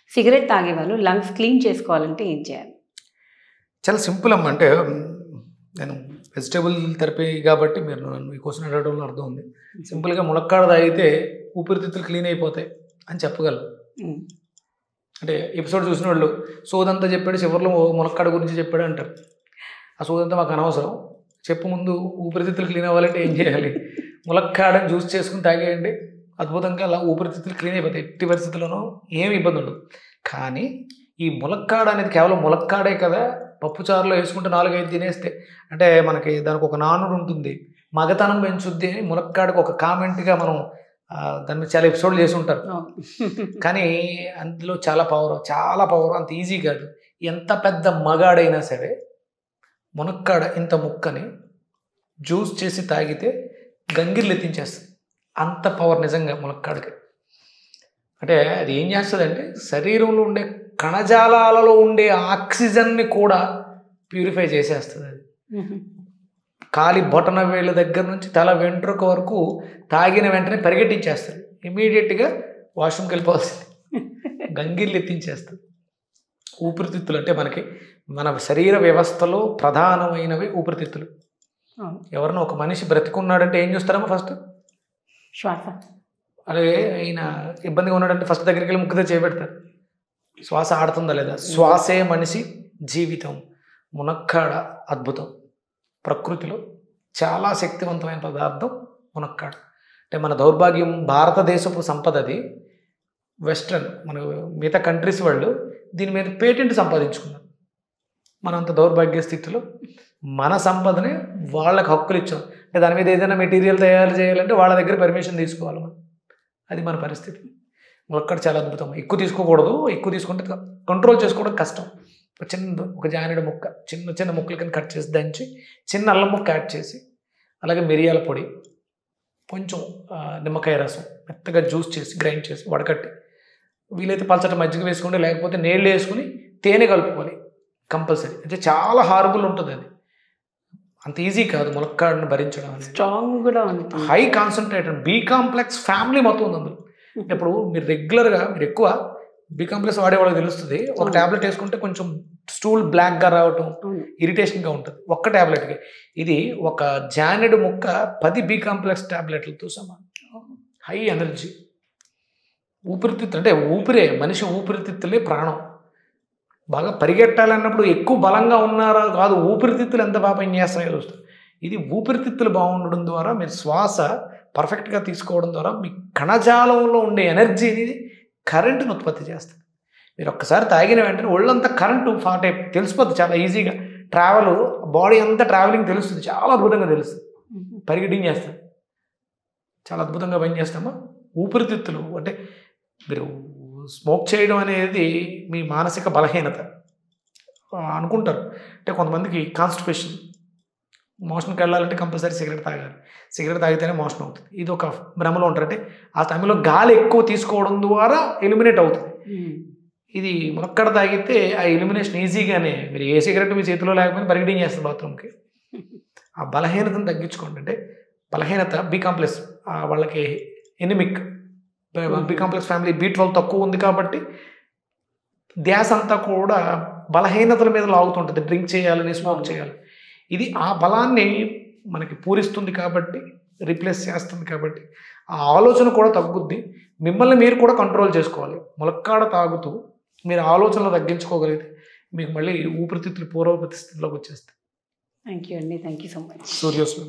Cigarette తాగే వాళ్ళు lungs clean చేసుకోవాలంటే ఏం చేయాలి చాలా సింపుల్ అమ్మ అంటే మ్, నేను వెజిటేబుల్ థెరపీ కాబట్టి మీరు నన్ను ఈ క్వశ్చన్ అడగడంలో అర్థం ఉంది సింపుల్గా ములక్కాడ తాగితే ఊపిరితిత్తులు క్లీన్ అయిపోతాయి అని చెప్పగలను ఉమ్. అంటే ఎపిసోడ్ చూసిన వాళ్ళు సోదంతా చెప్పాడు చివరిలో ములక్కాడ గురించి చెప్పాడు అంటారు ఆ సోదంతా మాకు అనవసరం చెప్పు ముందు ఊపిరితిత్తులు క్లీన్ అవ్వాలంటే ఏం చేయాలి ములక్కాడని జ్యూస్ చేసుకుని తాగేయండి అద్భుతంగా అలా ఊపిరితిత్తులు క్లీన్ అయిపోతాయి ఎట్టి పరిస్థితుల్లోనూ ఏమి ఇబ్బంది ఉండదు కానీ ఈ ములక్కాడ అనేది కేవలం ములక్కాడే కదా పప్పుచారులో వేసుకుంటే నాలుగైదు తినేస్తే అంటే మనకి దానికి ఒక నానుడు ఉంటుంది మగతనం పెంచుద్ది అని ములక్కాడకు ఒక కామెంట్గా మనం ఆ, దాని మీద చాలా ఎపిసోడ్లు చేసి ఉంటారు అవును. కానీ అందులో చాలా పవర్ చాలా పవర్ అంత ఈజీ కాదు ఎంత పెద్ద మగాడైనా సరే మునక్కాడ ఇంత ముక్కని జ్యూస్ చేసి తాగితే గంగిర్లు ఎత్తించేస్తుంది అంత పవర్ నిజంగా మునక్కాడకి అంటే అది ఏం చేస్తుందంటే శరీరంలో ఉండే కణజాలాలలో ఉండే ఆక్సిజన్ని కూడా ప్యూరిఫై చేసేస్తుంది అది ఉహు. కాలి బొటన వేళ్ళ దగ్గర నుంచి తల వెంట్రుక వరకు తాగిన వెంటనే పరిగెట్టించేస్తుంది ఇమీడియట్గా వాష్రూమ్కి వెళ్ళిపోవాల్సింది గంగిర్లు ఎత్తించేస్తుంది ఊపిరితిత్తులు అంటే మనకి మన శరీర వ్యవస్థలో ప్రధానమైనవి ఊపిరితిత్తులు అవును. ఎవరినో ఒక మనిషి బ్రతికున్నాడంటే ఏం చూస్తారమ్మా ఫస్ట్ శ్వాస అదే ఈయన ఇబ్బందిగా ఉన్నాడంటే ఫస్ట్ దగ్గరికి వెళ్ళి ముక్కుతో చేపెడతారు శ్వాస ఆడుతుందా లేదా శ్వాసే మనిషి జీవితం మునక్కాడ అద్భుతం ప్రకృతిలో చాలా శక్తివంతమైన పదార్థం మునక్కాడ అంటే మన దౌర్భాగ్యం భారతదేశపు సంపద అది వెస్ట్రన్ మన మిగతా కంట్రీస్ వాళ్ళు దీని మీద పేటెంట్ సంపాదించుకున్నారు మన అంత దౌర్భాగ్య స్థితిలో మన సంపదని వాళ్ళకి హక్కులు ఇచ్చాం అంటే దాని మీద ఏదైనా మెటీరియల్ తయారు చేయాలంటే వాళ్ళ దగ్గర పర్మిషన్ తీసుకోవాలి మనం అది మన పరిస్థితి ములక్కడ చాలా అద్భుతం ఎక్కువ తీసుకోకూడదు ఎక్కువ తీసుకుంటే కంట్రోల్ చేసుకోవడం కష్టం ఒక చిన్న ఒక జానెడు ముక్క చిన్న చిన్న ముక్కలు కింద కట్ చేసి దంచి చిన్న అల్లం ముక్క యాడ్ చేసి అలాగే మిరియాల పొడి కొంచెం ఆ, నిమ్మకాయ రసం మెత్తగా జ్యూస్ చేసి గ్రైండ్ చేసి వడకట్టి వీలైతే పల్చటి మజ్జిగ వేసుకోండి లేకపోతే నీళ్ళు వేసుకుని తేనె కలుపుకోవాలి కంపల్సరీ అంటే చాలా హార్బుల్ ఉంటుంది అది అంత ఈజీ కాదు ములక్కాడని భరించడం అనేది స్ట్రాంగ్ కూడా ఉంటుంది high concentrated B complex family మొత్తం ఉంది అందులో ఇప్పుడు మీరు రెగ్యులర్గా మీరు ఎక్కువ బీ కాంప్లెక్స్ వాడే వాళ్ళకి తెలుస్తుంది ఒక అవును. ట్యాబ్లెట్ వేసుకుంటే కొంచెం స్టూల్ బ్లాక్గా రావటం అవును ఇరిటేషన్గా ఉంటుంది ఒక్క ట్యాబ్లెట్కి ఇది ఒక జానెడ్ ముక్క పది బీ కాంప్లెక్స్ ట్యాబ్లెట్లతో సమానం హై ఎనర్జీ ఊపిరితిత్తు అంటే ఊపిరే మనిషి ఊపిరితిత్తులే ప్రాణం బాగా పరిగెట్టాలన్నప్పుడు ఎక్కువ బలంగా ఉన్నారా కాదు ఊపిరితిత్తులు ఎంత బాగా పనిచేస్తాయో చూస్తారు ఇది ఊపిరితిత్తులు బాగుండడం ద్వారా మీరు శ్వాస పర్ఫెక్ట్గా తీసుకోవడం ద్వారా మీ కణజాలంలో ఉండే ఎనర్జీని కరెంటును ఉత్పత్తి చేస్తుంది మీరు ఒక్కసారి తాగిన వెంటనే ఒళ్ళంతా కరెంటు ఫాట్ అయిపోయి తెలిసిపోతుంది చాలా ఈజీగా ట్రావెల్ బాడీ అంతా ట్రావెలింగ్ తెలుస్తుంది చాలా అద్భుతంగా తెలుస్తుంది ఉహు. పరిగెట్టించేస్తాం చాలా అద్భుతంగా పనిచేస్తామా ఊపిరితిత్తులు అంటే మీరు స్మోక్ చేయడం అనేది మీ మానసిక బలహీనత ఆ, అనుకుంటారు అంటే కొంతమందికి కాన్స్టిపేషన్ మోషన్కి వెళ్ళాలంటే కంపల్సరీ సిగరెట్ తాగాలి సిగరెట్ తాగితేనే మోషన్ అవుతుంది ఇది ఒక భ్రమలో ఉంటారు అంటే ఆ టైంలో గాలి ఎక్కువ తీసుకోవడం ద్వారా ఎలిమినేట్ అవుతుంది ఉమ్. ఇది మునక్కడ తాగితే ఆ ఎలిమినేషన్ ఈజీగానే మీరు ఏ సిగరెట్ మీ చేతిలో లేకపోతే పరిగెటింగ్ చేస్తారు బాత్రూమ్కి ఆ బలహీనతను తగ్గించుకోండి అంటే బలహీనత బి కాంప్లెక్స్ ఆ వాళ్ళకి anaemic B complex family B twelve తక్కువ ఉంది కాబట్టి ధ్యాస అంతా కూడా బలహీనతల మీద లాగుతుంటుంది డ్రింక్ చేయాలని స్మోక్ చేయాలి ఇది ఆ బలాన్ని మనకి పూరిస్తుంది కాబట్టి రీప్లేస్ చేస్తుంది కాబట్టి ఆ ఆలోచన కూడా తగ్గుద్ది మిమ్మల్ని మీరు కూడా కంట్రోల్ చేసుకోవాలి ములక్కాడ తాగుతూ మీరు ఆలోచనలు తగ్గించుకోగలిగితే మీకు మళ్ళీ ఊపిరితిత్తులు పూర్వ పరిస్థితిలోకి వచ్చేస్తాయి థ్యాంక్ యూ అండి థ్యాంక్ యూ సో మచ్ సూర్యోస్మి